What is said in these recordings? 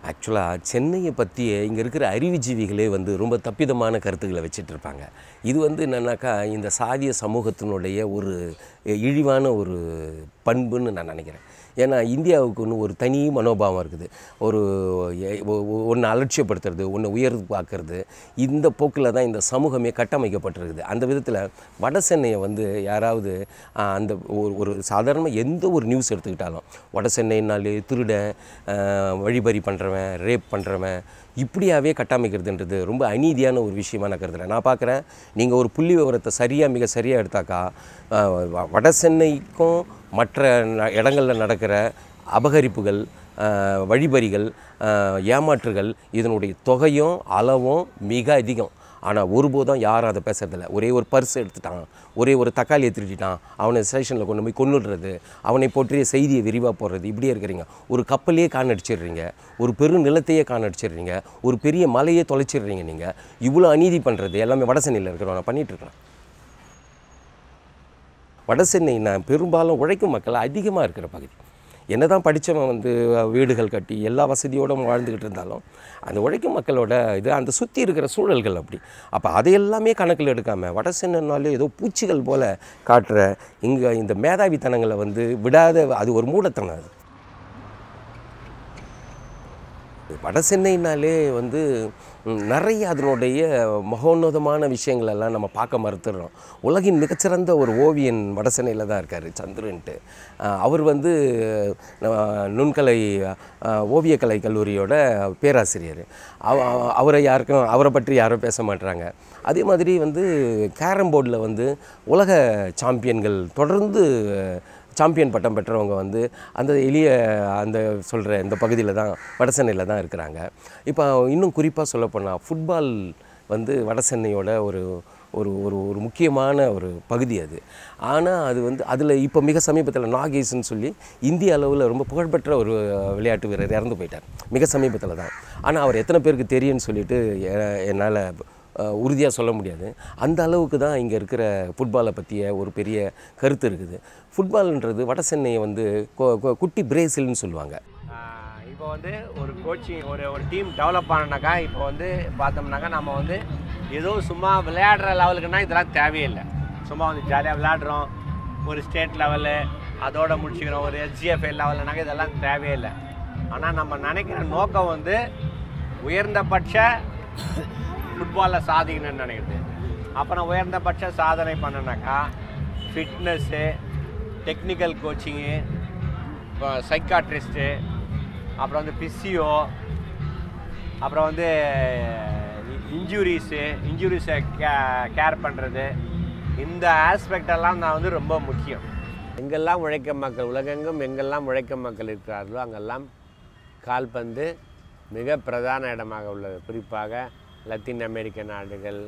ஆக்சுவலாக சென்னையை பற்றிய இங்கே இருக்கிற அறிவுஜீவிகளே வந்து ரொம்ப தப்பிதமான கருத்துக்களை வச்சுட்டு இருப்பாங்க இது வந்து என்னன்னாக்கா இந்த சாதிய சமூகத்தினுடைய ஒரு இழிவான ஒரு பண்புன்னு நான் நினைக்கிறேன் ஏன்னா இந்தியாவுக்கு ஒன்று ஒரு தனி மனோபாவம் இருக்குது ஒரு ஒன்று அலட்சியப்படுத்துறது ஒன்று உயர்வு பார்க்கறது இந்த போக்கில் தான் இந்த சமூகமே கட்டமைக்கப்பட்டிருக்குது அந்த விதத்தில் வட சென்னையை வந்து யாராவது ஆஹ், அந்த ஒரு ஒரு சாதாரண எந்த ஒரு நியூஸ் எடுத்துக்கிட்டாலும் வட சென்னைனாலே திருடன் ஆஹ், வழிபறி பண்ணுறவன் ரேப் பண்ணுறவன் இப்படியாவே கட்டமைக்கிறதுன்றது ரொம்ப அநீதியான ஒரு விஷயமா நான் கருதுறேன் நான் பார்க்குறேன் நீங்கள் ஒரு புள்ளி விவரத்தை சரியாக மிக சரியாக எடுத்தாக்கா ஆஹ், வ- வட சென்னைக்கும் மற்ற ந- இடங்களில் நடக்கிற அபகரிப்புகள் ஆஹ், வழிபறிகள் ஆஹ், ஏமாற்றுகள் இதனுடைய தொகையும் அளவும் மிக அதிகம் ஆனால் ஒருபோதும் யாரும் அதை பேசுறதில்ல ஒரே ஒரு பர்ஸ் எடுத்துட்டான் ஒரே ஒரு தக்காளியை திருட்டிட்டான் அவனை ஸ்டேஷனில் கொண்டு போய் கொன்னுடுறது அவனை போற்றிய செய்தியை விரிவாக போடுறது இப்படியே இருக்கிறீங்க ஒரு கப்பலையே காணடிச்சிடுறீங்க ஒரு பெரு நிலத்தையே காணடிச்சிடுறீங்க ஒரு பெரிய மலையே தொலைச்சிடுறீங்க நீங்கள் இவ்வளோ அநீதி பண்ணுறது எல்லாமே வடசென்னையில் இருக்கிறவங்க பண்ணிட்டு இருக்கிறான் வடசென்னை நான் பெரும்பாலும் உழைக்கும் மக்கள் அதிகமாக இருக்கிற பகுதி என்னதான் படித்தவன் வந்து வீடுகள் கட்டி எல்லா வசதியோடும் வாழ்ந்துக்கிட்டு இருந்தாலும் அந்த உழைக்கும் மக்களோட இது அந்த சுற்றி இருக்கிற சூழல்கள் அப்படி அப்போ அதையெல்லாமே கணக்கில் எடுக்காமல் வடசென்னாலே ஏதோ பூச்சிகள் போல் காட்டுற இங்கே இந்த மேதாவித்தனங்களை வந்து விடாத அது ஒரு மூடத்தனம் அது வட சென்னைனாலே வந்து ம், நிறைய அதனுடைய மகோன்னதமான விஷயங்கள் எல்லாம் நம்ம பார்க்க மறுத்துடுறோம் உலகின் மிகச்சிறந்த ஒரு ஓவியன் வட சென்னையில் தான் இருக்கார் சந்துருன்ட்டு அஹ், அவர் வந்து அஹ், நுண்கலை அஹ், ஓவியக்கலை கல்லூரியோட பேராசிரியர் அவ- அவ- அவரை யாருக்கும் அவரை பற்றி யாரும் பேச மாட்றாங்க அதே மாதிரி வந்து கேரம் போர்டில் வந்து உலக சாம்பியன்கள் தொடர்ந்து சாம்பியன் பட்டம் பெற்றவங்க வந்து அந்த எளிய அந்த சொல்கிற இந்த பகுதியில் தான் வடசென்னையில் தான் இருக்கிறாங்க இப்போ இன்னும் குறிப்பாக சொல்லப்போனால் ஃபுட்பால் வந்து வடசென்னையோட ஒரு ஒரு ஒரு ஒரு முக்கியமான ஒரு பகுதி அது ஆனால் அது வந்து அதில் இப்போ மிக சமீபத்தில் நாகேஷ்னு சொல்லி இந்திய அளவில் ரொம்ப புகழ்பெற்ற ஒரு விளையாட்டு வீரர் இறந்து போயிட்டார் மிக சமீபத்தில் தான் ஆனால் அவர் எத்தனை பேருக்கு தெரியும்னு சொல்லிட்டு என்னால் உறுதியாக சொல்ல முடியாது அந்த அளவுக்கு தான் இங்கே இருக்கிற ஃபுட்பாலை பற்றிய ஒரு பெரிய கருத்து இருக்குது ஃபுட்பால்ன்றது வட சென்னையை வந்து கொ- கொ- குட்டி பிரேசில்னு சொல்லுவாங்க ஆஹ் இப்போ வந்து ஒரு கோச்சிங் ஒரு ஒரு டீம் டெவலப் ஆனனாக்கா இப்போ வந்து பார்த்தோம்னாக்கா நம்ம வந்து ஏதோ சும்மா விளையாடுற லெவலுக்குன்னா இதெல்லாம் தேவையில்லை சும்மா வந்து ஜாலியாக விளையாடுறோம் ஒரு ஸ்டேட் லெவலு அதோட முடிச்சுக்கிறோம் ஒரு எஸ்ஜிஎஃப்ஐ லெவலுனாக்கா இதெல்லாம் தேவையில்லை ஆனால் நம்ம நினைக்கிற நோக்கம் வந்து உயர்ந்தபட்ச ஃபுட்பாலில் சாதிக்கணும்னு நினைக்கிறது அப்புறம் உயர்ந்தபட்ச சாதனை பண்ணனாக்கா ஃபிட்னஸ்ஸு டெக்னிக்கல் கோச்சிங்கு சைக்காட்ரிஸ்ட்டு அப்புறம் வந்து பிசியோ அப்புறம் வந்து இன்ஜுரிஸு இன்ஜுரிஸை கே கேர் பண்ணுறது இந்த ஆஸ்பெக்ட் எல்லாம் நான் வந்து ரொம்ப முக்கியம் எங்கெல்லாம் உழைக்கும் மக்கள் உலகெங்கும் எங்கெல்லாம் உழைக்கும் மக்கள் இருக்கிறார்களோ அங்கெல்லாம் கால்பந்து மிக பிரதான இடமாக உள்ளது குறிப்பாக லத்தீன் அமெரிக்க நாடுகள்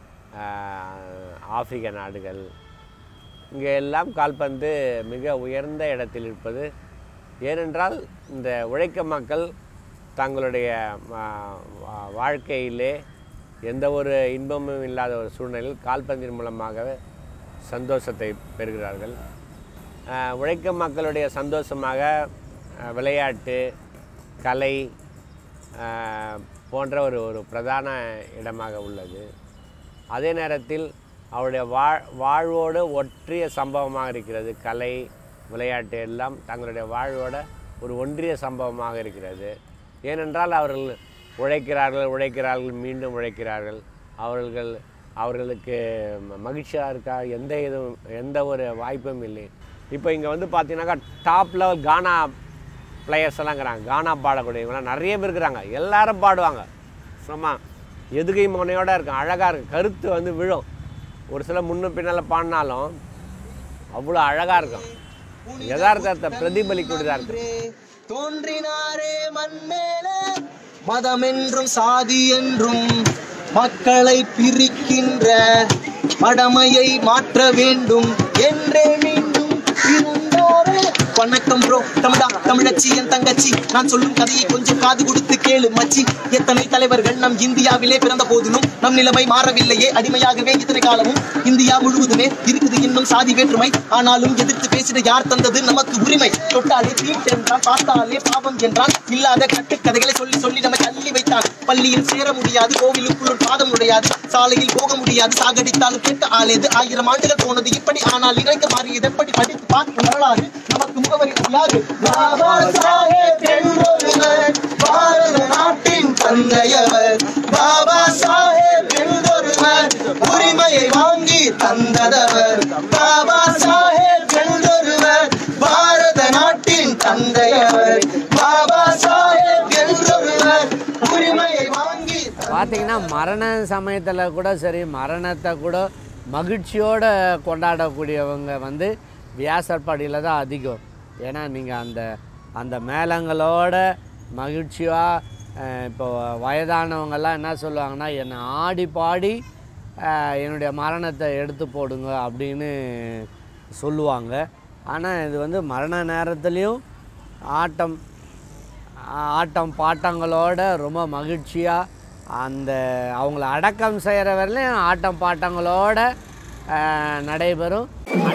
ஆஹ், ஆப்பிரிக்க நாடுகள் இங்கே எல்லாம் கால்பந்து மிக உயர்ந்த இடத்தில் இருப்பது ஏனென்றால் இந்த உழைக்கும் மக்கள் தங்களுடைய ஆ, வா- வாழ்க்கையிலே எந்த ஒரு இன்பமும் இல்லாத ஒரு சூழ்நிலையில் கால்பந்தின் மூலமாகவே சந்தோஷத்தை பெறுகிறார்கள் ஆ, உழைக்கும் மக்களுடைய சந்தோஷமாக ஆ, விளையாட்டு கலை ஆ, போன்ற ஒரு ஒரு பிரதான இடமாக உள்ளது அதே நேரத்தில் அவருடைய வாழ் வாழ்வோடு ஒற்றிய சம்பவமாக இருக்கிறது கலை விளையாட்டு எல்லாம் தங்களுடைய வாழ்வோட ஒரு ஒன்றிய சம்பவமாக இருக்கிறது ஏனென்றால் அவர்கள் உழைக்கிறார்கள் உழைக்கிறார்கள் மீண்டும் உழைக்கிறார்கள் அவர்கள் அவர்களுக்கு ம- மகிழ்ச்சியாக இருக்கா எந்த இதுவும் எந்த ஒரு வாய்ப்பும் இல்லை இப்போ இங்கே வந்து பார்த்தீங்கன்னாக்கா டாப் லெவல் கானா பிளேயர்ஸ் எல்லாம் இருக்கிறாங்க கானா பாடக்கூடியவங்களாம் நிறைய பேர் இருக்கிறாங்க எல்லாரும் பாடுவாங்க சும்மா எதுகை முனையோட இருக்கும் அழகாக இருக்கும் கருத்து வந்து விழும் ஒரு சில முன்ன பின்னால் பாடினாலும் அவ்வளோ அழகாக இருக்கும் யதார்த்தத்தை பிரதிபலிக்கூடியதாக இருக்கும் தோன்றினாரே மண்மேலே மதமென்றும் சாதி என்றும் மக்களை பிரிக்கின்ற மடமையை மாற்ற வேண்டும் என்றே மீண்டும் இருந்தாரே வணக்கம் ப்ரோ தமிழா தமிழச்சி என் தங்கச்சி நான் சொல்லும் கதையை கொஞ்சம் காது கொடுத்து கேளு மச்சி எத்தனை தலைவர்கள் நம் இந்தியாவிலே பிறந்த போதிலும் நம் நிலைமை மாறவில்லையே அடிமையாகவே இத்தனை காலமும் இந்தியா முழுவதுமே இருக்குது இன்னும் சாதி வேற்றுமை ஆனாலும் எதிர்த்து பேசிட யார் தந்தது நமக்கு உரிமை தொட்டாலே தீட் என்றான் பார்த்தாலே பாவம் என்றான் இல்லாத கட்டுக்கதைகளை சொல்லி சொல்லி நம்மை தள்ளி வைத்தான் பள்ளியில் சேர முடியாது கோவிலுக்குள் பாதம் உடையாது சாலையில் போக முடியாது சாகடித்தாலும் கேட்ட ஆளேது ஆயிரம் ஆண்டுகள் போனது இப்படி ஆனால் இணைக்க மாறியது எப்படி படித்து பார்க்க வரலாறு நமக்கு முகவரி அறியாது பாபா சாஹேப் என்பொருவர் பாரத நாட்டின் தந்தையவர் பாபா சாஹேப் என்பொருவர் உரிமையை வாங்கி தந்ததவர் பாபா சாஹேப் என்பொருவர் பாரத நாட்டின் தந்தையவர் பாபா சாஹேப் என்றொருவர் உரிமையை வாங்கி பார்த்தீங்கன்னா மரண சமயத்தில் கூட சரி மரணத்தை கூட மகிழ்ச்சியோடு கொண்டாடக்கூடியவங்க வந்து வியாசர்பாடியில் தான் அதிகம் ஏன்னா நீங்கள் அந்த அந்த மேளங்களோட மகிழ்ச்சியாக இப்போ வயதானவங்கெல்லாம் என்ன சொல்லுவாங்கன்னா என்னை ஆடி பாடி அஹ், என்னுடைய மரணத்தை எடுத்து போடுங்க அப்படின்னு சொல்லுவாங்க ஆனால் இது வந்து மரண நேரத்துலேயும் ஆட்டம் ஆட்டம் பாட்டங்களோட ரொம்ப மகிழ்ச்சியாக அந்த அவங்கள அடக்கம் செய்கிற வரையிலும் ஆட்டம் பாட்டங்களோட அஹ், நடைபெறும்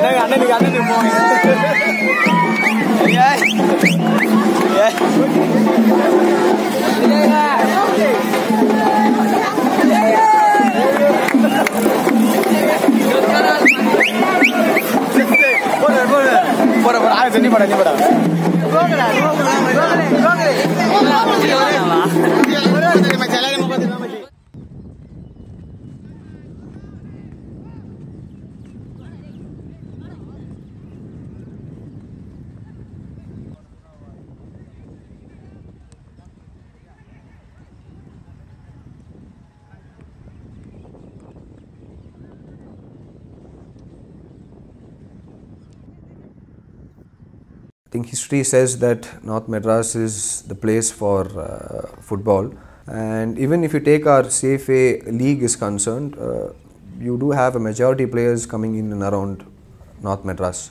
I think history says that North Madras is the place for uh, football. And even if you take our CFA league is concerned, uh, you do have a majority players coming in and around North Madras.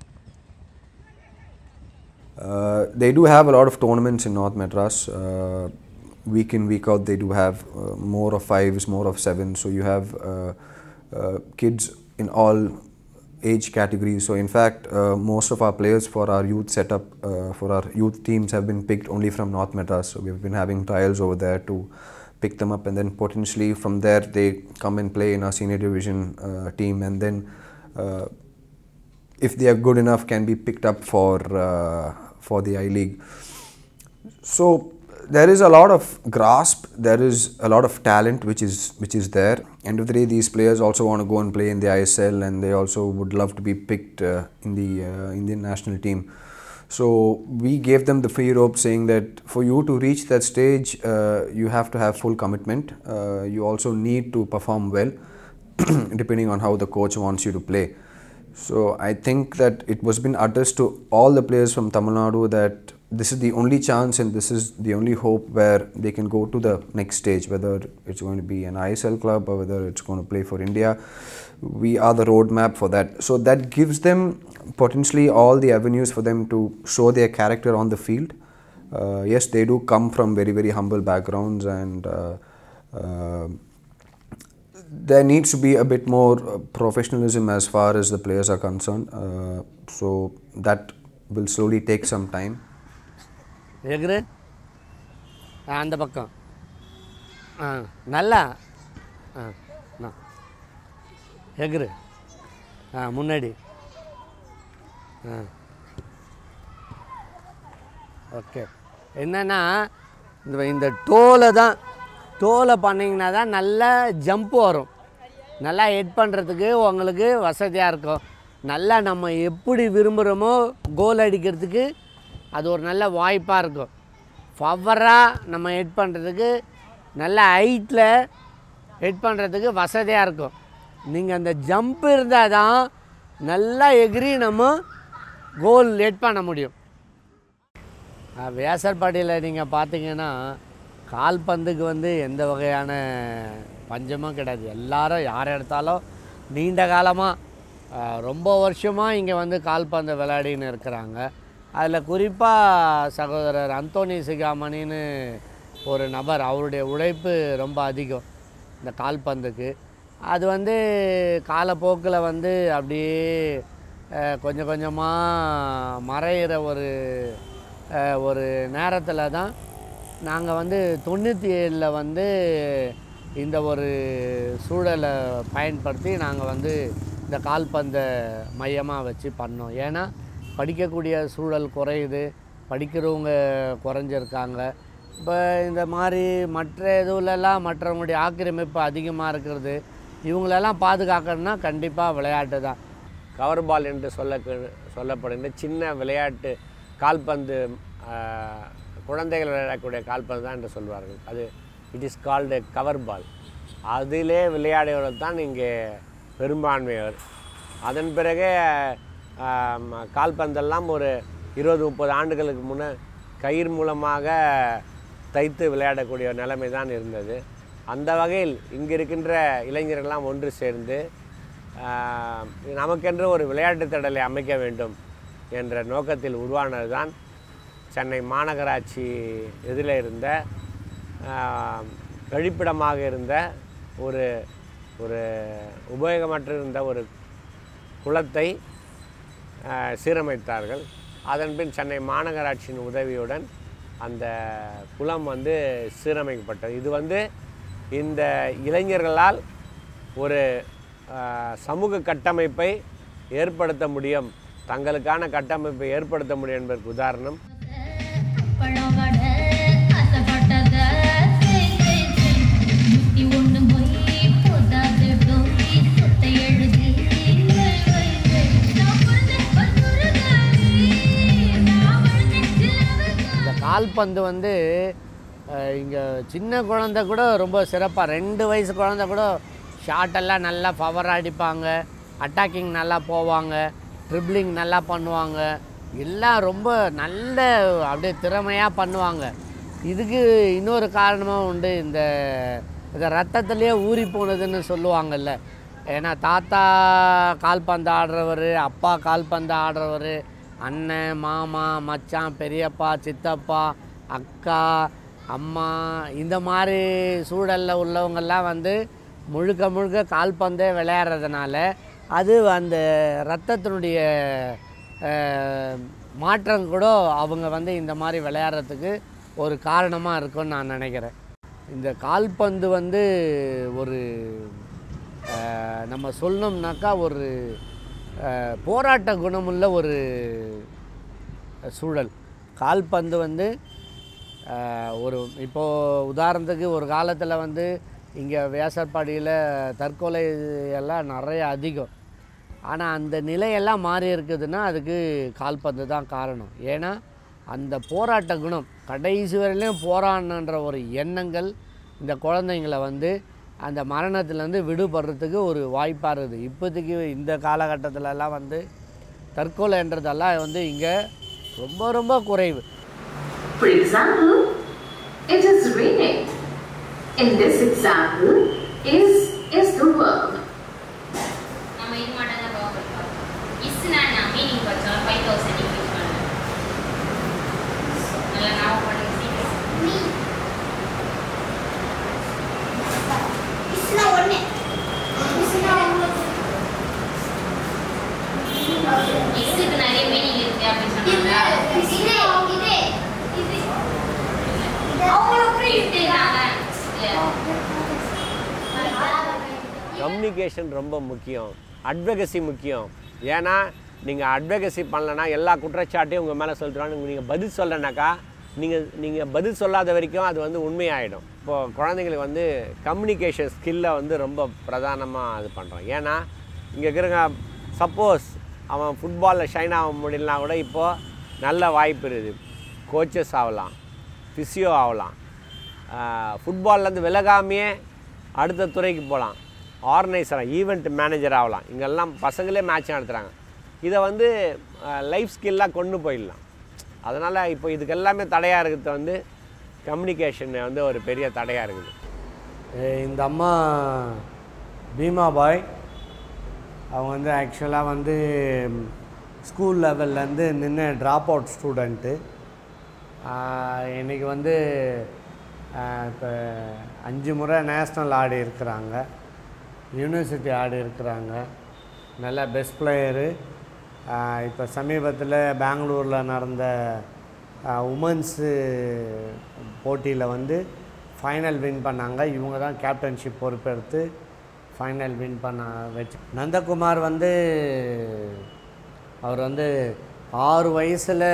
Uh, they do have a lot of tournaments in North Madras. Uh, week in, week out, they do have uh, more of fives, more of sevens. So you have uh, uh, kids in all age categories. So in fact, uh, most of our players for our youth setup, uh, for our youth teams have been picked only from North Madras. So we've been having trials over there to pick them up and then potentially from there they come and play in our senior division uh, team and then uh, if they are good enough can be picked up for uh, for the I League. So there is a lot of grasp. There is a lot of talent which is which is there. End of the day, these players also want to go and play in the ISL, and they also would love to be picked uh, in the uh, Indian national team. So we gave them the free rope, saying that for you to reach that stage, uh, you have to have full commitment. Uh, you also need to perform well, depending on how the coach wants you to play. So I think that it was been addressed to all the players from Tamil Nadu that this is the only chance and this is the only hope where they can go to the next stage, whether it's going to be an ISL club or whether it's going to play for India. We are the roadmap for that. So that gives them potentially all the avenues for them to show their character on the field. Uh, yes, they do come from very, very humble backgrounds and uh, uh, there needs to be a bit more uh, professionalism as far as the players are concerned. Uh, so that will slowly take some time. எகுரு ஆ, அந்த பக்கம் ஆ நல்லா ஆ நா. எகுரு ஆ முன்னாடி ஆ okay என்னன்னா இந்த இந்த டோலை தான் டோலை பண்ணிங்கன்னா தான் நல்லா ஜம்ப் வரும் நல்லா ஹெட் பண்ணுறதுக்கு உங்களுக்கு வசதியாக இருக்கும் நல்லா நம்ம எப்படி விரும்புகிறோமோ கோல் அடிக்கிறதுக்கு அது ஒரு நல்ல வாய்ப்பாக இருக்கும் பவராக நம்ம ஹெட் பண்ணுறதுக்கு நல்ல ஹைட்டில் ஹெட் பண்ணுறதுக்கு வசதியாக இருக்கும் நீங்கள் அந்த ஜம்ப் இருந்தால் தான் நல்லா எகிரி நம்ம கோல் ஹெட் பண்ண முடியும் அஹ் வியாசர்பாடியில் நீங்கள் பார்த்தீங்கன்னா கால்பந்துக்கு வந்து எந்த வகையான பஞ்சமும் கிடையாது எல்லாரும் யார் எடுத்தாலும் நீண்ட காலமாக ரொம்ப வருஷமாக இங்கே வந்து கால்பந்து விளையாடின்னு இருக்கிறாங்க அதில் குறிப்பாக சகோதரர் அந்தோனி சிகாமணின்னு ஒரு நபர் அவருடைய உழைப்பு ரொம்ப அதிகம் இந்த கால்பந்துக்கு அது வந்து காலப்போக்கில் வந்து அப்படியே அஹ், கொஞ்சம் கொஞ்சமாக மறையிற ஒரு அஹ், ஒரு நேரத்தில் தான் நாங்கள் வந்து தொண்ணூற்றி ஏழில் வந்து இந்த ஒரு சூழலை பயன்படுத்தி நாங்கள் வந்து இந்த கால்பந்தை மையமாக வச்சு பண்ணோம் ஏன்னா படிக்கக்கூடிய சூழல் குறையுது படிக்கிறவங்க குறைஞ்சிருக்காங்க இப்போ இந்த மாதிரி மற்ற இதுலலாம் மற்றவங்களுடைய ஆக்கிரமிப்பு அதிகமாக இருக்கிறது இவங்களெல்லாம் பாதுகாக்கணும்னா கண்டிப்பாக விளையாட்டு தான் கவர் பால் என்று சொல்ல சொல்லப்படுகின்ற சின்ன விளையாட்டு கால்பந்து ஆஹ், குழந்தைகள் விளையாடக்கூடிய கால்பந்து தான் என்று சொல்வார்கள் அது it is called cover ball அதிலே விளையாடுவர்கள் தான் இங்கே பெரும்பான்மையவர் அதன் பிறகு ஆம், கால்பந்தெல்லாம் ஒரு இருபது முப்பது ஆண்டுகளுக்கு முன்னே கயிறு மூலமாக தைத்து விளையாடக்கூடிய நிலைமை தான் இருந்தது அந்த வகையில் இங்கே இருக்கின்ற இளைஞர்கள்லாம் ஒன்று சேர்ந்து ஆஹ், நமக்கென்று ஒரு விளையாட்டு திடலை அமைக்க வேண்டும் என்ற நோக்கத்தில் உருவானது தான் சென்னை மாநகராட்சி எதிரில் இருந்த ஆஹ், கழிப்பிடமாக இருந்த ஒரு ஒரு உபயோகமற்ற இருந்த ஒரு குளத்தை ஆஹ், சீரமைத்தார்கள் அதன்பின் சென்னை மாநகராட்சியின் உதவியுடன் அந்த குளம் வந்து சீரமைக்கப்பட்டது இது வந்து இந்த இளைஞர்களால் ஒரு ஆஹ், சமூக கட்டமைப்பை ஏற்படுத்த முடியும் தங்களுக்கான கட்டமைப்பை ஏற்படுத்த முடியும் என்பதற்கு உதாரணம் பழம் வடை, ஆசைப்பட்டத செய், செய், செய். முட்டி ஒண்ணு மொய், போதாது டோய், சொத்தை எழுதி வை, வை, வை. நான் பிறந்தேன் பல்முருகனே, நான் வளர்ந்தேன் சிலவகாரனே. இந்த கால்பந்து வந்து இங்கே சின்ன குழந்தை கூட ரொம்ப சிறப்பாக ரெண்டு வயசு குழந்தை கூட ஷாட்டெல்லாம் நல்லா பவராக அடிப்பாங்க அட்டாக்கிங் நல்லா போவாங்க ட்ரிப்ளிங் நல்லா பண்ணுவாங்க எல்லாம் ரொம்ப நல்ல அப்படியே திறமையாக பண்ணுவாங்க இதுக்கு இன்னொரு காரணமும் உண்டு இந்த இந்த ரத்தத்திலேயே ஊறி போனதுன்னு சொல்லுவாங்கல்ல ஏன்னா தாத்தா கால்பந்து ஆடுறவர் அப்பா கால்பந்து ஆடுறவர் அண்ணன் மாமா மச்சான் பெரியப்பா சித்தப்பா அக்கா அம்மா இந்த மாதிரி சூழலில் உள்ளவங்கெல்லாம் வந்து முழுக்க முழுக்க கால்பந்தே விளையாடுறதுனால அது அந்த ரத்தத்தினுடைய அஹ், மாற்றம் கூட அவங்க வந்து இந்த மாதிரி விளையாடுறதுக்கு ஒரு காரணமாக இருக்கும்னு நான் நினைக்கிறேன் இந்த கால்பந்து வந்து ஒரு அஹ், நம்ம சொல்லணும்னாக்கா ஒரு அஹ், போராட்ட குணமுள்ள ஒரு சூழல் கால்பந்து வந்து அஹ், ஒரு இப்போது உதாரணத்துக்கு ஒரு காலத்தில் வந்து இங்கே வேசற்பாடியில் தற்கொலை எல்லாம் நிறைய அதிகம் ஆனால் அந்த நிலையெல்லாம் மாறி இருக்குதுன்னா அதுக்கு கால்பந்து தான் காரணம் ஏன்னா அந்த போராட்ட குணம் கடைசி வரையிலையும் போராடணுன்ற ஒரு எண்ணங்கள் இந்த குழந்தைங்களை வந்து அந்த மரணத்துலேருந்து விடுபடுறதுக்கு ஒரு வாய்ப்பாக இருக்குது இப்போதைக்கு இந்த காலகட்டத்திலலாம் வந்து தற்கொலைன்றதெல்லாம் வந்து இங்கே ரொம்ப ரொம்ப குறைவு For example, it is raining. In this example, is is the verb. நம்ம இது மட்டும் தான் பார்க்க போறோம் இஸ்னா நான் மீனிங் படிச்சோம் ஃபைவ் தௌசண்ட் இங்கிலீஷ் பண்ணேன் நல்லா ஞாபகம் பண்ணுங்க சீக்கிரம் இஸ்ஸுக்கு நிறைய மீனிங் இருக்கு அப்படின்னு சொன்னாங்க இதுதாங்க. கம்யூனிகேஷன் ரொம்ப முக்கியம் அட்வகசி முக்கியம் ஏன்னா நீங்கள் அட்வகசி பண்ணலன்னா எல்லா குற்றச்சாட்டையும் உங்கள் மேலே சொல்லிட்டுறாங்க நீங்கள் பதில் சொல்லனாக்கா நீங்கள் நீங்கள் பதில் சொல்லாத வரைக்கும் அது வந்து உண்மையாயிடும் இப்போது குழந்தைங்களுக்கு வந்து கம்யூனிகேஷன் ஸ்கில்லை வந்து ரொம்ப பிரதானமாக இது பண்ணுறோம் ஏன்னா இங்கே இருக்கிறங்க சப்போஸ் அவன் ஃபுட்பாலில் ஷைன் ஆக முடியலனா கூட இப்போது நல்ல வாய்ப்பு இருக்குது கோச்சஸ் ஆகலாம் ஃபிசியோ ஆகலாம் ஃபுட்பால்லேருந்து விலகாமையே அடுத்த துறைக்கு போகலாம் ஆர்கனைசராக ஈவெண்ட் மேனேஜர் ஆகலாம் இங்கெல்லாம் பசங்களே மேட்ச் நடத்துகிறாங்க இதை வந்து லைஃப் ஸ்கில்லாக கொண்டு போயிடலாம் அதனால் இப்போ இதுக்கு எல்லாமே தடையாக இருக்கிறது வந்து கம்யூனிகேஷன் வந்து ஒரு பெரிய தடையாக இருக்குது அஹ் இந்த அம்மா பீமா பாய் அவங்க வந்து ஆக்சுவலாக வந்து ஸ்கூல் லெவல்லேருந்து நின்று ட்ராப் அவுட் ஸ்டூடெண்ட்டு இன்றைக்கி வந்து இப்போ அஞ்சு முறை நேஷ்னல் ஆடி இருக்கிறாங்க யூனிவர்சிட்டி ஆடி இருக்கிறாங்க நல்ல பெஸ்ட் பிளேயரு இப்போ சமீபத்தில் பெங்களூரில் நடந்த உமன்ஸு போட்டியில் வந்து ஃபைனல் வின் பண்ணாங்க இவங்க தான் கேப்டன்ஷிப் பொறுப்பெடுத்து ஃபைனல் வின் பண்ண வச்சு நந்தகுமார் வந்து அவர் வந்து ஆறு வயசில்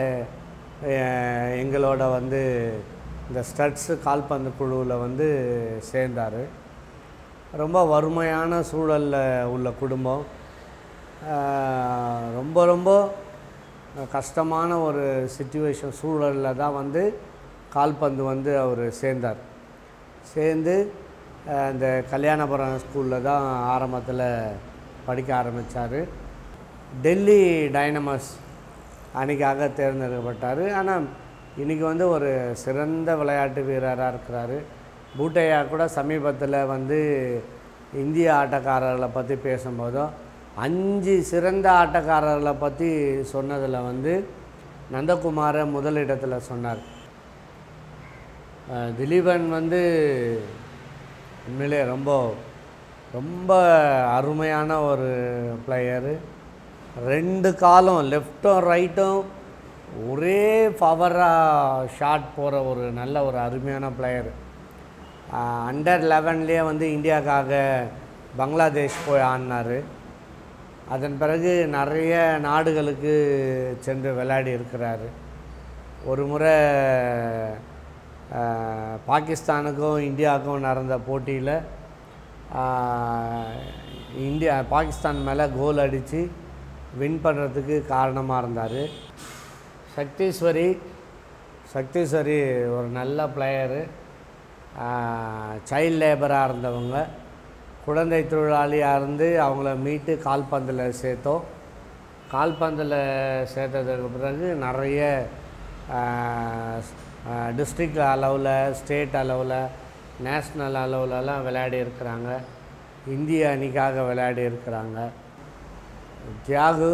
எங்களோட வந்து இந்த ஸ்டட்ஸு கால்பந்து குழுவில் வந்து சேர்ந்தார் ரொம்ப வறுமையான சூழலில் உள்ள குடும்பம் ஆஹ் ரொம்ப ரொம்ப கஷ்டமான ஒரு சுச்சுவேஷன் சூழலில் தான் வந்து கால்பந்து வந்து அவர் சேர்ந்தார் சேர்ந்து ஆஹ் இந்த கல்யாணபுரம் ஸ்கூலில் தான் ஆரம்பத்தில் படிக்க ஆரம்பித்தார் டெல்லி டைனமஸ் அணிக்காக தேர்ந்தெடுக்கப்பட்டார் ஆனால் இன்றைக்கி வந்து ஒரு சிறந்த விளையாட்டு வீரராக இருக்கிறாரு பூட்டையா கூட சமீபத்தில் வந்து இந்திய ஆட்டக்காரர்களை பற்றி பேசும்போதும் அஞ்சு சிறந்த ஆட்டக்காரர்களை பற்றி சொன்னதில் வந்து நந்தகுமாரை முதலிடத்தில் சொன்னார் அஹ் திலீபன் வந்து உண்மையிலே ரொம்ப ரொம்ப அருமையான ஒரு பிளேயரு ரெண்டு காலும் லெஃப்ட்டும் ரைட்டும் ஒரே பவராக ஷாட் போகிற ஒரு நல்ல ஒரு அருமையான பிளேயர் அண்டர் லெவன்லேயே வந்து இந்தியாவுக்காக பங்களாதேஷ் போய் ஆடினார் அதன் பிறகு நிறைய நாடுகளுக்கு சென்று விளையாடி இருக்கிறாரு ஒரு முறை ஆஹ், பாகிஸ்தானுக்கும் இந்தியாவுக்கும் நடந்த போட்டியில் இந்தியா பாகிஸ்தான் மேலே கோல் அடித்து வின் பண்ணுறதுக்கு காரணமாக இருந்தார் சக்தீஸ்வரி சக்தீஸ்வரி ஒரு நல்ல பிளேயரு சைல்ட் லேபராக இருந்தவங்க குழந்தை தொழிலாளியாக இருந்து அவங்கள மீட்டு கால்பந்தில் சேர்த்தோம் கால்பந்தில் சேர்த்ததுக்கு பிறகு நிறைய டிஸ்ட்ரிக்ட் அளவில் ஸ்டேட் அளவில் நேஷ்னல் அளவுலலாம் விளையாடி இருக்கிறாங்க இந்திய அணிக்காக விளையாடி இருக்கிறாங்க தியாகு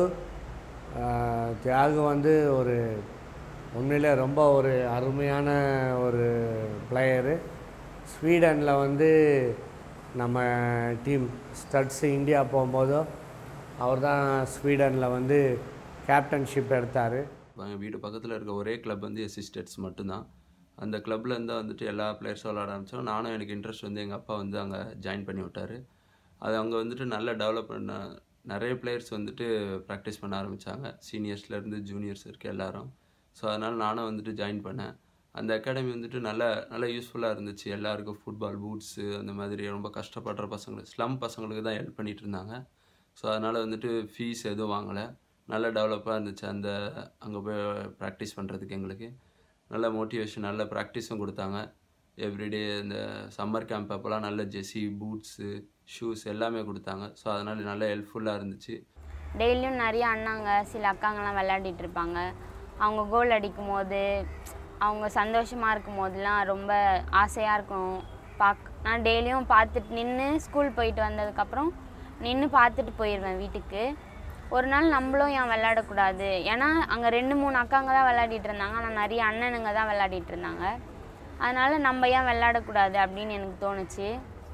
ஆஹ், தியாகு வந்து ஒரு உண்மையிலே ரொம்ப ஒரு அருமையான ஒரு பிளேயரு ஸ்வீடனில் வந்து நம்ம டீம் ஸ்டட்ஸ் இந்தியா போகும்போதும் அவர் தான் ஸ்வீடனில் வந்து கேப்டன்ஷிப் எடுத்தார் எங்கள் வீடு பக்கத்தில் இருக்க ஒரே கிளப் வந்து எஸ்சிஸ்டட்ஸ் மட்டும்தான் அந்த கிளப்ல இருந்தால் வந்துட்டு எல்லா பிளேயர்ஸும் விளாட ஆரம்பித்தோம் நானும் எனக்கு இன்ட்ரெஸ்ட் வந்து எங்கள் அப்பா வந்து அங்கே ஜாயின் பண்ணி விட்டார் அது அங்கே வந்துட்டு நல்ல டெவலப் பண்ண நிறைய பிளேயர்ஸ் வந்துட்டு ப்ராக்டிஸ் பண்ண ஆரம்பித்தாங்க சீனியர்ஸ்லேருந்து ஜூனியர்ஸ் இருக்க எல்லாரும் ஸோ அதனால் நானும் வந்துட்டு ஜாயின் பண்ணேன் அந்த அகாடமி வந்துட்டு நல்ல நல்ல யூஸ்ஃபுல்லாக இருந்துச்சு எல்லாருக்கும் ஃபுட்பால் பூட்ஸு அந்த மாதிரி ரொம்ப கஷ்டப்படுற பசங்களுக்கு ஸ்லம் பசங்களுக்கு தான் ஹெல்ப் பண்ணிகிட்டு இருந்தாங்க ஸோ அதனால் வந்துட்டு ஃபீஸ் எதுவும் வாங்கலை நல்ல டெவலப்பாக இருந்துச்சு அந்த அங்கே போய் ப்ராக்டிஸ் பண்ணுறதுக்கு எங்களுக்கு நல்ல மோட்டிவேஷன் நல்ல ப்ராக்டிஸும் கொடுத்தாங்க எவ்ரிடே இந்த சம்மர் கேம்ப் அப்போல்லாம் நல்ல ஜெர்சி பூட்ஸு ஷூஸ் எல்லாமே கொடுத்தாங்க ஸோ அதனால் நல்ல ஹெல்ப்ஃபுல்லாக இருந்துச்சு டெய்லியும் நிறைய அண்ணாங்க சில அக்காங்கெல்லாம் விளையாடிட்டு இருப்பாங்க அவங்க கோல் அடிக்கும் போது அவங்க சந்தோஷமாக இருக்கும் போதெல்லாம் ரொம்ப ஆசையாக இருக்கும் பாக் நான் டெய்லியும் பார்த்துட்டு நின்று ஸ்கூல் போயிட்டு வந்ததுக்கப்புறம் நின்று பார்த்துட்டு போயிடுவேன் வீட்டுக்கு ஒரு நாள் நம்மளும் ஏன் விளையாடக்கூடாது ஏன்னா அங்கே ரெண்டு மூணு அக்காங்க தான் விளையாடிட்டு இருந்தாங்க ஆனால் நிறைய அண்ணனுங்க தான் விளையாடிட்டு இருந்தாங்க அதனால் நம்ம ஏன் விளையாடக்கூடாது அப்படின்னு எனக்கு தோணுச்சு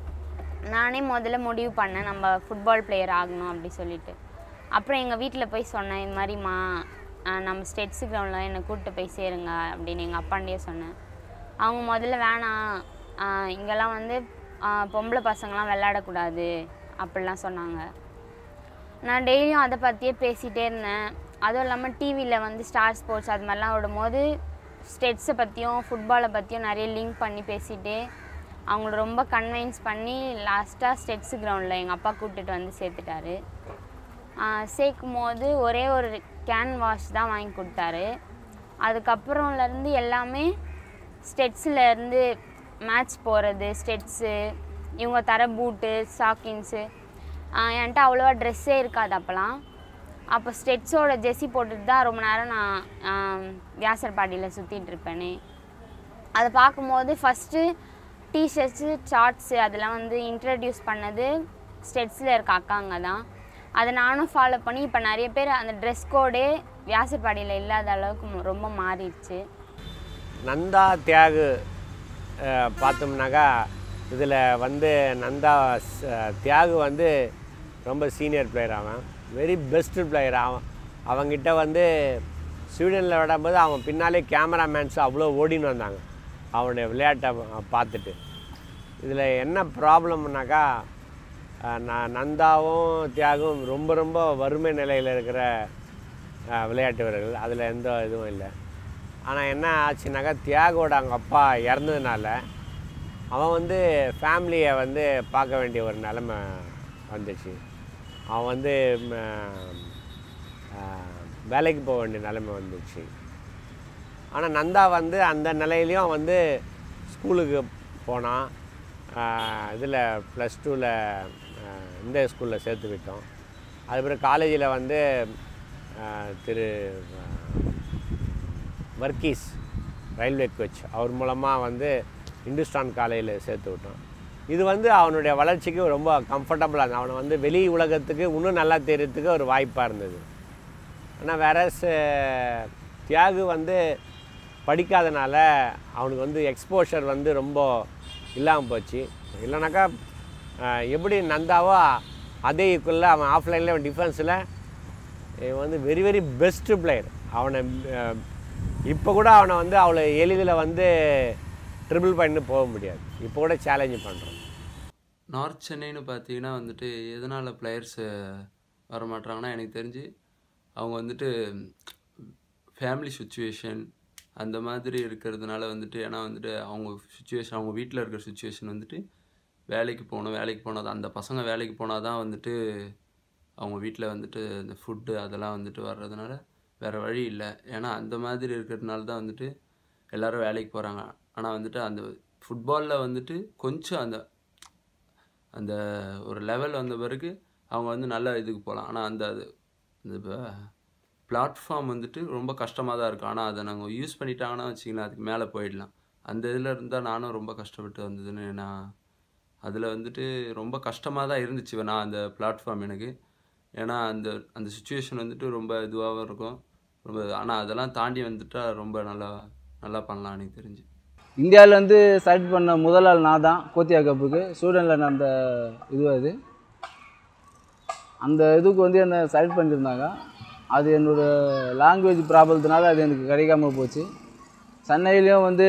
நானே முதல்ல முடிவு பண்ணேன் நம்ம ஃபுட்பால் பிளேயர் ஆகணும் அப்படி சொல்லிட்டு அப்புறம் எங்கள் வீட்டில் போய் சொன்னேன் இது மாதிரிம்மா ஆஹ் நம்ம ஸ்டெட்ஸு கிரவுண்டில் என்னை கூப்பிட்டு போய் சேருங்க அப்படின்னு எங்கள் அப்பாண்டே சொன்னேன் அவங்க முதல்ல வேணாம் ஆஹ் இங்கெல்லாம் வந்து ஆஹ் பொம்பளை பசங்களாம் விளையாடக்கூடாது அப்படிலாம் சொன்னாங்க நான் டெய்லியும் அதை பற்றியே பேசிகிட்டே இருந்தேன் அதுவும் இல்லாமல் டிவியில் வந்து ஸ்டார் ஸ்போர்ட்ஸ் அது மாதிரிலாம் விடும்போது ஸ்டெட்ஸை பற்றியும் ஃபுட்பாலை பற்றியும் நிறைய லிங்க் பண்ணி பேசிட்டு அவங்கள ரொம்ப கன்வின்ஸ் பண்ணி லாஸ்ட்டாக ஸ்டெட்ஸு கிரவுண்டில் எங்கள் அப்பா கூப்பிட்டுட்டு வந்து சேர்த்துட்டாரு ஆஹ் சேர்க்கும் போது ஒரே ஒரு கேன் வாஷ் தான் வாங்கி கொடுத்தாரு அதுக்கப்புறம்லேருந்து எல்லாமே ஸ்டெட்ஸில் இருந்து மேட்ச் போகிறது ஸ்டெட்ஸு இவங்க தர பூட்டு ஸ்டாக்கின்ஸு என்கிட்ட அவ்வளோவா ட்ரெஸ்ஸே இருக்காது அப்போலாம் அப்போ ஸ்டெட்ஸோட ஜெர்சி போட்டுட்டு தான் ரொம்ப நேரம் நான் ஆஹ் வியாசர்பாடியில் சுற்றிட்டு இருப்பேனே அதை பார்க்கும்போது ஃபஸ்ட்டு டிஷர்ட்ஸு ஷார்ட்ஸு அதெல்லாம் வந்து இன்ட்ரடியூஸ் பண்ணது ஸ்டெட்ஸில் இருக்க அக்காங்க தான் அதை நானும் ஃபாலோ பண்ணி இப்போ நிறைய பேர் அந்த ட்ரெஸ் கோடே வியாசர்பாடியில் இல்லாத அளவுக்கு மு- ரொம்ப மாறிடுச்சு நந்தா தியாகு அஹ், பார்த்தோம்னாக்கா இதில் வந்து நந்தா ச- தியாகு வந்து ரொம்ப சீனியர் பிளேயர் அவன் வெரி பெஸ்ட்டு பிளேயர் அவன் அவங்கிட்ட வந்து ஸ்வீடனில் விடும்போது அவன் பின்னாலே கேமராமேன்ஸ் அவ்வளோ ஓடின்னு வந்தாங்க அவனுடைய விளையாட்டை பா- பார்த்துட்டு இதில் என்ன ப்ராப்ளம்னாக்கா அஹ், ந- நந்தாவும் தியாகும் ரொம்ப ரொம்ப வறுமை நிலையில் இருக்கிற அஹ், விளையாட்டு வீரர்கள் அதில் எந்த இதுவும் இல்லை ஆனால் என்ன ஆச்சுனாக்கா தியாகோட அவங்க அப்பா இறந்ததுனால அவன் வந்து ஃபேமிலியை வந்து பார்க்க வேண்டிய ஒரு நிலமை வந்துச்சு அவன் வந்து ம, ஆஹ், வேலைக்கு போக வேண்டிய நிலைமை வந்துச்சு ஆனால் நந்தா வந்து அந்த நிலையிலையும் வந்து ஸ்கூலுக்கு போனான் இதில் ப்ளஸ் டூவில் இந்த ஸ்கூலில் சேர்த்து விட்டோம் அதுக்கப்புறம் காலேஜில் வந்து ஆஹ், திரு வர்க்கீஸ் ரயில்வே கோச் அவர் மூலமாக வந்து இந்துஸ்தான் காலையில் சேர்த்து விட்டோம் இது வந்து அவனுடைய வளர்ச்சிக்கு ரொம்ப கம்ஃபர்டபுளாக இருந்தது அவனை வந்து வெளி உலகத்துக்கு இன்னும் நல்லா தெரியறதுக்கு ஒரு வாய்ப்பாக இருந்தது ஆனால் வேற தியாகு வந்து படிக்காதனால அவனுக்கு வந்து எக்ஸ்போஷர் வந்து ரொம்ப இல்லாமல் போச்சு இல்லைனாக்கா ஆஹ், எப்படி நந்தாவோ அதே ஈக்குவலில் அவன் ஆஃப்லைனில் அவன் டிஃபென்ஸில் இவன் வந்து வெரி வெரி பெஸ்ட்டு பிளேயர் அவனை இப்போ கூட அவனை வந்து அவ்வளோ எளிதில் வந்து ட்ரிபிள் பண்ணி போக முடியாது இப்போ கூட சேலஞ்சு பண்ணுறோம் நார்த் சென்னைன்னு பார்த்தீங்கன்னா வந்துட்டு எதனால் பிளேயர்ஸு வர மாட்றாங்கன்னா எனக்கு தெரிஞ்சு அவங்க வந்துட்டு ஃபேமிலி சுச்சுவேஷன் அந்த மாதிரி இருக்கிறதுனால வந்துட்டு ஏன்னா வந்துட்டு அவங்க சுச்சுவேஷன் அவங்க வீட்டில் இருக்கிற சுச்சுவேஷன் வந்துட்டு வேலைக்கு போகணும் வேலைக்கு போனால் அந்த பசங்க வேலைக்கு போனால் தான் வந்துட்டு அவங்க வீட்டில் வந்துட்டு இந்த ஃபுட்டு அதெல்லாம் வந்துட்டு வர்றதுனால வேறு வழி இல்லை ஏன்னா அந்த மாதிரி இருக்கிறதுனால தான் வந்துட்டு எல்லாரும் வேலைக்கு போகிறாங்க ஆனால் வந்துட்டு அந்த ஃபுட்பாலில் வந்துட்டு கொஞ்சம் அந்த அந்த ஒரு லெவல் வந்த பிறகு அவங்க வந்து நல்ல இதுக்கு போகலாம் ஆனால் அந்த அது இந்த பிளாட்ஃபார்ம் வந்துட்டு ரொம்ப கஷ்டமாக தான் இருக்கும் ஆனால் அதை நாங்கள் யூஸ் பண்ணிட்டாங்கன்னா வச்சிங்களேன் அதுக்கு மேலே போயிடலாம் அந்த இதில் இருந்தால் நானும் ரொம்ப கஷ்டப்பட்டு வந்ததுன்னு நான் அதில் வந்துட்டு ரொம்ப கஷ்டமாக தான் இருந்துச்சு நான் அந்த பிளாட்ஃபார்ம் எனக்கு ஏன்னா அந்த அந்த சுச்சுவேஷன் வந்துட்டு ரொம்ப இதுவாகவும் இருக்கும் ரொம்ப ஆனால் அதெல்லாம் தாண்டி வந்துட்டா ரொம்ப நல்லா நல்லா பண்ணலாம் எனக்கு தெரிஞ்சு இந்தியாவில் வந்து செலக்ட் பண்ண முதல் ஆள் நான் தான் கோத்தியா கப்புக்கு ஸ்வீடனில் நடந்த இது அது அந்த இதுக்கு வந்து என்னை செலக்ட் பண்ணியிருந்தாங்க அது என்னோட லாங்குவேஜ் ப்ராப்ளத்தினால அது எனக்கு கிடைக்காம போச்சு சென்னையிலையும் வந்து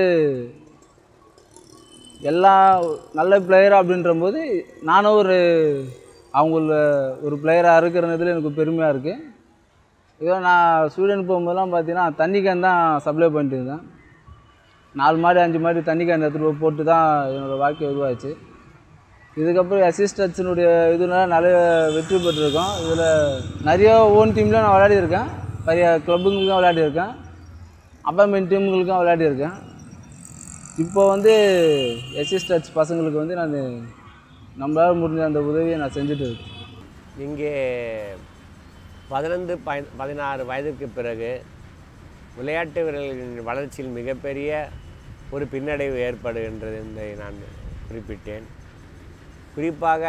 எல்லா நல்ல பிளேயர் அப்படின்ற போது நானும் ஒரு அவங்கள ஒரு பிளேயராக இருக்கிறதுல எனக்கு பெருமையாக இருக்குது இதோ நான் ஸ்வீடன் போகும்போதெல்லாம் பார்த்தீங்கன்னா தண்ணி கேன் தான் சப்ளை பண்ணிட்டு இருந்தேன் நாலு மாடி அஞ்சு மாடி தண்ணி கேன் எடுத்துகிட்டு போய் போட்டு தான் என்னோடய வாழ்க்கை உருவாச்சு இதுக்கப்புறம் அசிஸ்டன்ஸினுடைய இதனால நிறைய வெற்றி பெற்றிருக்கோம் இதில் நிறைய ஓன் டீமில் நான் விளையாடியிருக்கேன் நிறைய கிளப்புங்களுக்கும் விளையாடியிருக்கேன் அப்பாயின்மெண்ட் டீமுங்களுக்கும் விளையாடியிருக்கேன் இப்போ வந்து எஸ்எஸ்டச் பசங்களுக்கு வந்து நான் நம்மளால் முடிஞ்ச அந்த உதவியை நான் செஞ்சுட்டு இருக்கேன் இங்கே பதினைந்து பய பதினாறு வயதுக்கு பிறகு விளையாட்டு வீரர்களின் வளர்ச்சியில் மிகப்பெரிய ஒரு பின்னடைவு ஏற்படுகின்றது என்பதை நான் குறிப்பிட்டேன் குறிப்பாக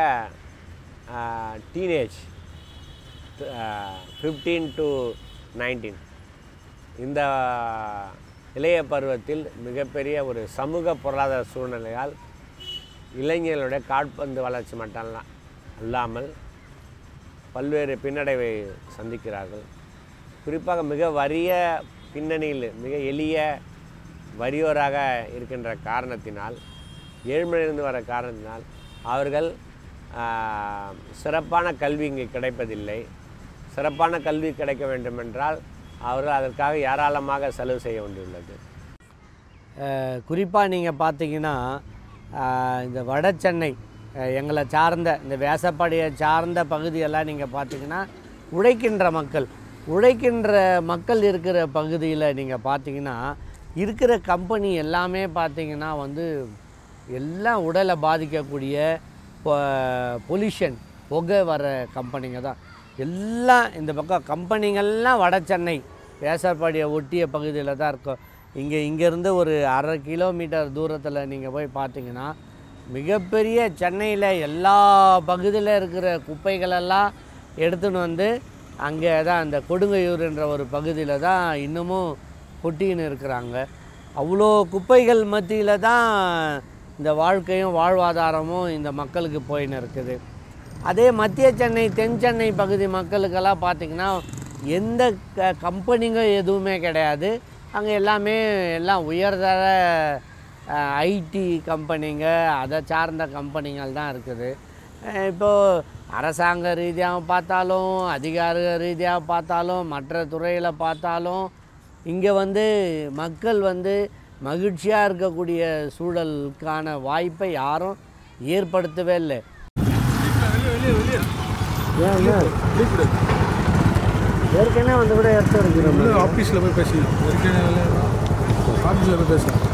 டீனேஜ் ஃபிஃப்டீன் டு நைன்டீன் இந்த இளைய பருவத்தில் மிகப்பெரிய ஒரு சமூக பொருளாதார சூழ்நிலையால் இளைஞர்களுடைய கால்பந்து வளர்ச்சி மட்டும் அல்ல- அல்லாமல் பல்வேறு பின்னடைவை சந்திக்கிறார்கள் குறிப்பாக மிக வறிய பின்னணியில் மிக எளிய வறியோராக இருக்கின்ற காரணத்தினால் ஏழ்மையிலிருந்து வர காரணத்தினால் அவர்கள் ஆஹ், சிறப்பான கல்வி இங்கே கிடைப்பதில்லை சிறப்பான கல்வி கிடைக்க வேண்டுமென்றால் அவர்கள் அதற்காக ஏராளமாக செலவு செய்ய வேண்டியுள்ளது குறிப்பாக நீங்கள் பார்த்தீங்கன்னா அஹ், இந்த வட சென்னை அஹ், எங்களை சார்ந்த இந்த வேசப்பாடியை சார்ந்த பகுதியெல்லாம் நீங்கள் பார்த்தீங்கன்னா உழைக்கின்ற மக்கள் உழைக்கின்ற மக்கள் இருக்கிற பகுதியில் நீங்கள் பார்த்தீங்கன்னா இருக்கிற கம்பெனி எல்லாமே பார்த்தீங்கன்னா வந்து எல்லாம் உடலை பாதிக்கக்கூடிய பொல்யூஷன் புகை வர கம்பெனிங்க தான் எல்லாம் இந்த பக்கம் கம்பெனிங்கள்லாம் வட சென்னை வேசப்பாடியை ஒட்டிய பகுதியில் தான் இருக்கும் இங்கே இங்கேருந்து ஒரு அரை கிலோமீட்டர் தூரத்தில் நீங்கள் போய் பார்த்தீங்கன்னா மிகப்பெரிய சென்னையில் எல்லா பகுதியில் இருக்கிற குப்பைகளெல்லாம் எடுத்துன்னு வந்து அங்கே தான் அந்த கொடுங்கையூர்ன்ற ஒரு பகுதியில் தான் இன்னமும் கொட்டின்னு இருக்கிறாங்க அவ்வளோ குப்பைகள் மத்தியில் தான் இந்த வாழ்க்கையும் வாழ்வாதாரமும் இந்த மக்களுக்கு போயின்னு இருக்குது அதே மத்திய சென்னை தென் சென்னை பகுதி மக்களுக்கெல்லாம் பார்த்திங்கன்னா எந்த க கம்பெனிங்க எதுவுமே கிடையாது அங்கே எல்லாமே எல்லாம் உயர்தர ஐடி கம்பெனிங்க அதை சார்ந்த கம்பெனிகள் தான் இருக்குது அஹ் இப்போது அரசாங்க ரீதியாக பார்த்தாலும் அதிகார ரீதியாக பார்த்தாலும் மற்ற துறையில் பார்த்தாலும் இங்கே வந்து மக்கள் வந்து மகிழ்ச்சியாக இருக்கக்கூடிய சூழலுக்கான வாய்ப்பை யாரும் ஏற்படுத்தவே இல்லை ஏற்கனவே வந்து கூட எடுத்து இருக்கிறோம் ஆஃபீஸில் போய் பேசிக்கலாம் ஏற்கனவே ஆஃபீஸில் போய் பேசலாம்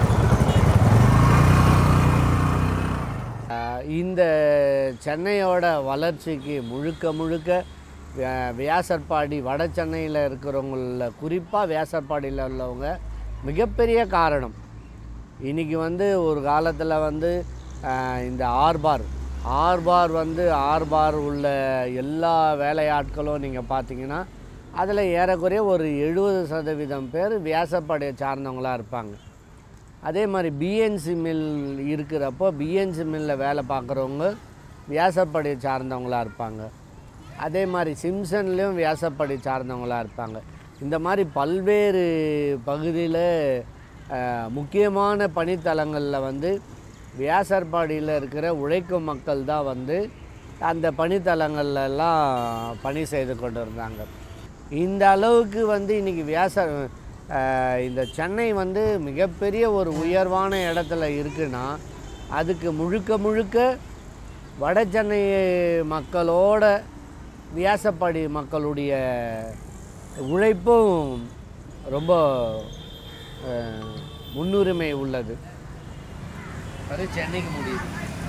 ஆஹ் இந்த சென்னையோட வளர்ச்சிக்கு முழுக்க முழுக்க வி- வியாசர்பாடி வட சென்னையில் இருக்கிறவங்கள குறிப்பாக வியாசர்பாடியில் உள்ளவங்க மிகப்பெரிய காரணம் இன்றைக்கி வந்து ஒரு காலத்தில் வந்து ஆஹ் இந்த ஆர்பார் ஆர்பார் வந்து ஆர்பார் உள்ள எல்லா வேலையாட்களும் நீங்கள் பார்த்தீங்கன்னா அதில் ஏறக்குறைய ஒரு எழுபது சதவீதம் பேர் வியாசப்பாடியை சார்ந்தவங்களாக இருப்பாங்க அதே மாதிரி பிஎன்சி மில் இருக்கிறப்போ பிஎன்சி மில்லில் வேலை பார்க்குறவங்க வியாசப்படி சார்ந்தவங்களாக இருப்பாங்க அதே மாதிரி சிம்சன்லேயும் வியாசப்படி சார்ந்தவங்களாக இருப்பாங்க இந்த மாதிரி பல்வேறு பகுதியில் அஹ், முக்கியமான பணித்தலங்களில் வந்து வியாசர்பாடியில் இருக்கிற உழைக்கும் மக்கள் தான் வந்து அந்த பணித்தலங்கள்ல எல்லாம் பணி செய்து கொண்டு இருந்தாங்க இந்த அளவுக்கு வந்து இன்றைக்கி வியாச அஹ், இந்த சென்னை வந்து மிகப்பெரிய ஒரு உயர்வான இடத்துல இருக்குன்னா அதுக்கு முழுக்க முழுக்க வட சென்னை மக்களோட வியாசப்பாடி மக்களுடைய உழைப்பும் ரொம்ப அஹ், முன்னுரிமை உள்ளது அது சென்னைக்கு முடியுது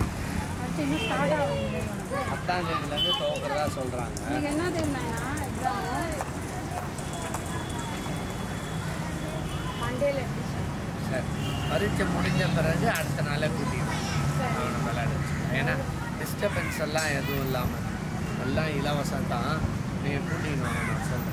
பத்தாம் தேதியிலேருந்து துவக்கிறதா சொல்கிறாங்க என்ன தெரியுமாண்ணா எக்ஸாம் மண்டேல சரி பரீட்சை முடிஞ்ச பிறகு அடுத்த நாளே கூட்டிடுவோம் அவனை விளையாட வச்சுக்கலாம். ஏன்னா டிஸ்டர்பன்ஸ் எல்லாம் எதுவும் இல்லாமல் எல்லாம் இலவசம் தான் நீங்கள் கூட்டின்னு வாங்க நான் சொல்கிறேன்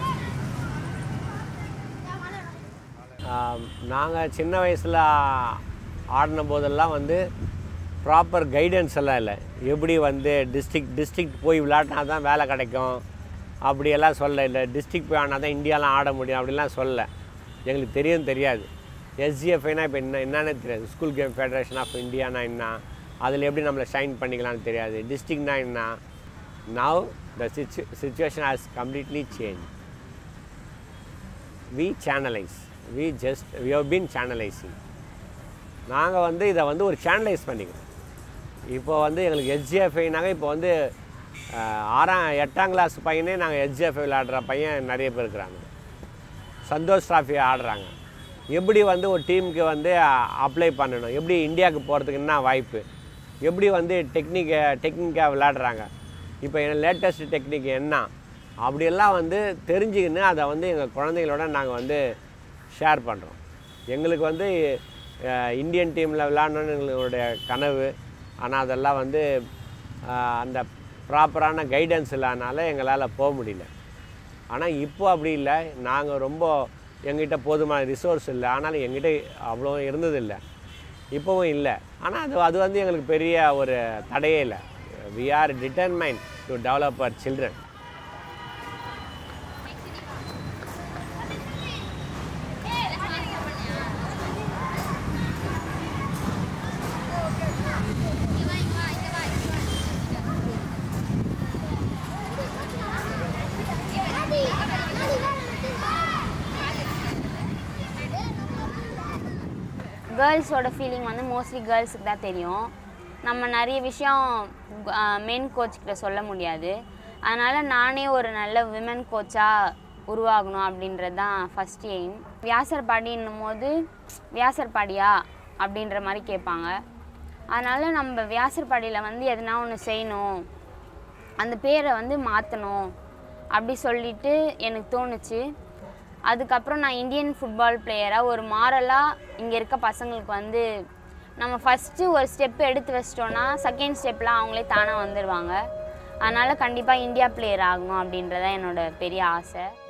நாங்கள் சின்ன வயசில் ஆடின போதெல்லாம் வந்து ப்ராப்பர் கைடன்ஸ் எல்லாம் இல்லை எப்படி வந்து டிஸ்ட்ரிக்ட் டிஸ்ட்ரிக்ட் போய் விளையாடினா தான் வேலை கிடைக்கும் அப்படியெல்லாம் சொல்ல இல்லை டிஸ்ட்ரிக்ட் போய் ஆனால் தான் இந்தியாலாம் ஆட முடியும் அப்படிலாம் சொல்ல எங்களுக்கு தெரியும் தெரியாது எஸ்ஜிஎஃப்ஐனா இப்போ என்ன என்னன்னே தெரியாது ஸ்கூல் கேம் ஃபெடரேஷன் ஆஃப் இந்தியானா என்ன அதில் எப்படி நம்மளை ஷைன் பண்ணிக்கலாம்னு தெரியாது டிஸ்ட்ரிக்ட்னா என்ன நவ் த சிச்சு situation has completely change we channelise we just we have been channelising நாங்கள் வந்து இதை வந்து ஒரு சேனலைஸ் பண்ணிக்கிறோம் இப்போ வந்து எங்களுக்கு எஸ்ஜிஎஃப்ஐனாங்க இப்போ வந்து ஆஹ், ஆறாம் எட்டாம் கிளாஸ் பையனே நாங்கள் எஸ்ஜிஎஃப்ஐ விளையாடுற பையன் நிறைய பேர் இருக்கிறாங்க சந்தோஷ் ட்ராஃபி ஆடுறாங்க எப்படி வந்து ஒரு டீமுக்கு வந்து அப்ளை பண்ணணும் எப்படி இந்தியாவுக்கு போகிறதுக்கு என்ன வாய்ப்பு எப்படி வந்து டெக்னிக்கை டெக்னிக்காக விளையாடுறாங்க இப்போ என்ன லேட்டஸ்ட் டெக்னிக் என்ன அப்படியெல்லாம் வந்து தெரிஞ்சுக்கின்னு அதை வந்து எங்கள் குழந்தைங்களோட நாங்கள் வந்து ஷேர் பண்ணுறோம் எங்களுக்கு வந்து அஹ், இந்தியன் டீமில் விளையாடணும்னு எங்களுடைய கனவு ஆனால் அதெல்லாம் வந்து அஹ், அந்த ப்ராப்பரான கைடன்ஸ் இல்லாதனால எங்களால் போக முடியல ஆனால் இப்போ அப்படி இல்லை நாங்கள் ரொம்ப எங்கிட்ட போதுமான ரிசோர்ஸ் இல்லை ஆனாலும் எங்கிட்ட அவ்வளோ இருந்ததில்லை இப்போவும் இல்லை ஆனால் அது அது வந்து எங்களுக்கு பெரிய ஒரு தடையே இல்லை we are determined to develop our children கேர்ள்ஸோட ஃபீலிங் வந்து மோஸ்ட்லி கேர்ள்ஸுக்கு தான் தெரியும் நம்ம நிறைய விஷயம் மென் கோச்கிட்ட சொல்ல முடியாது அதனால் நானே ஒரு நல்ல விமன் கோச்சாக உருவாகணும் அப்படின்றது தான் ஃபஸ்ட் எய்ம் வியாசர்பாடின்னும் போது வியாசர்பாடியா அப்படின்ற மாதிரி கேட்பாங்க அதனால் நம்ம வியாசர்பாடியில் வந்து எதனா ஒன்று செய்யணும் அந்த பேரை வந்து மாற்றணும் அப்படி சொல்லிட்டு எனக்கு தோணுச்சு அதுக்கப்புறம் நான் இந்தியன் ஃபுட்பால் பிளேயராக ஒரு மாரலாக இங்கே இருக்க பசங்களுக்கு வந்து நம்ம ஃபஸ்ட்டு ஒரு ஸ்டெப் எடுத்து வச்சிட்டோன்னா செகண்ட் ஸ்டெப்லாம் அவங்களே தானாக வந்துடுவாங்க அதனால் கண்டிப்பாக இந்தியா பிளேயர் ஆகணும் அப்படின்றதான் என்னோட பெரிய ஆசை